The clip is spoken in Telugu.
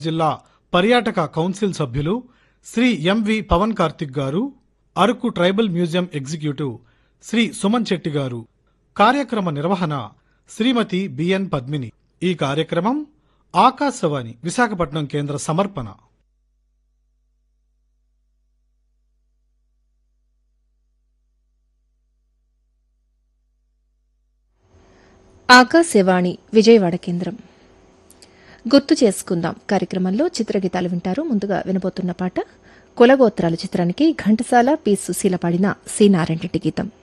జిల్లా పర్యాటక కౌన్సిల్ సభ్యులు శ్రీ ఎంవి పవన్ కార్తిక్ గారు Araku tribal museum executive Shri Suman Shetty గారు కార్యక్రమ నిర్వహణ శ్రీమతి బిఎన్ పద్మిని ఈ కార్యక్రమం ఆకాశవాణి విశాఖపట్నం కేంద్ర సమర్పణ ఆకాశవాణి విజయవాడ కేంద్రం గుర్తు చేసుకుందాం కార్యక్రమంలో చిత్రగీతాలు వింటారు ముందుగా వినబోతున్న పాట కులగోత్రాలు చిత్రానికి ఘంటసాల పి సుశీల పాడిన సి నారాయణ రెడ్డి గీతం